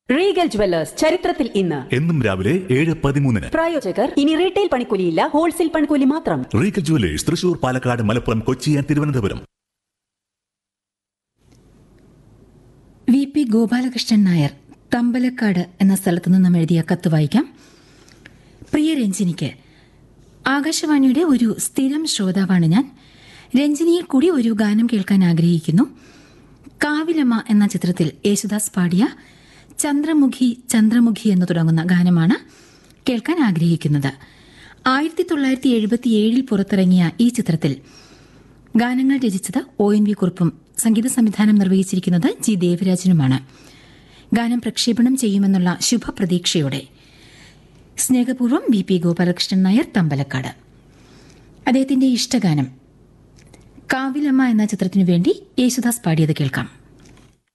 Regal jewellers ചരിത്രത്തിൽ ഇന്ന് എന്നും രാവിലെ ഏഴ് പതിമൂന്നിന് പ്രായോജകർ ഇനി റീറ്റെയിൽ പണിക്കൂലിയില്ല ഹോൾസെയിൽ പണിക്കൂലി മാത്രം regal jewellers Thrissur Palakkad Malappuram Kochi and Thiruvananthapuram V P Gopalakrishnan Nair Thampalakkad എന്ന സ്ഥലത്തു നിന്നും എഴുതിയ കത്ത് വായിക്കാം പ്രിയ രഞ്ജിനിക്ക് ആകാശവാണിയുടെ ഒരു സ്ഥിരം ശ്രോതാവാണ് ഞാൻ രഞ്ജിനിയിൽ കൂടി ഒരു ഗാനം കേൾക്കാൻ ആഗ്രഹിക്കുന്നു കാവിലമ്മ എന്ന ചിത്രത്തിൽ യേശുദാസ് പാടിയ ചന്ദ്രമുഖി ചന്ദ്രമുഖി എന്ന് തുടങ്ങുന്ന ഗാനമാണ് കേൾക്കാൻ ആഗ്രഹിക്കുന്നത് ആയിരത്തി തൊള്ളായിരത്തി എഴുപത്തിയേഴിൽ പുറത്തിറങ്ങിയ ഈ ചിത്രത്തിൽ ഗാനങ്ങൾ രചിച്ചത് ഒ എൻ വി കുറുപ്പും സംഗീത സംവിധാനം നിർവഹിച്ചിരിക്കുന്നത് ജി ദേവരാജനുമാണ് ഗാനം പ്രക്ഷേപണം ചെയ്യുമെന്നുള്ള ശുഭപ്രതീക്ഷയോടെ സ്നേഹപൂർവ്വം വി പി ഗോപാലകൃഷ്ണൻ നായർ തമ്പലക്കാട് അദ്ദേഹത്തിന്റെ ഇഷ്ടഗാനം കാവിലമ്മ എന്ന ചിത്രത്തിനു വേണ്ടി യേശുദാസ് പാടിയത് കേൾക്കാം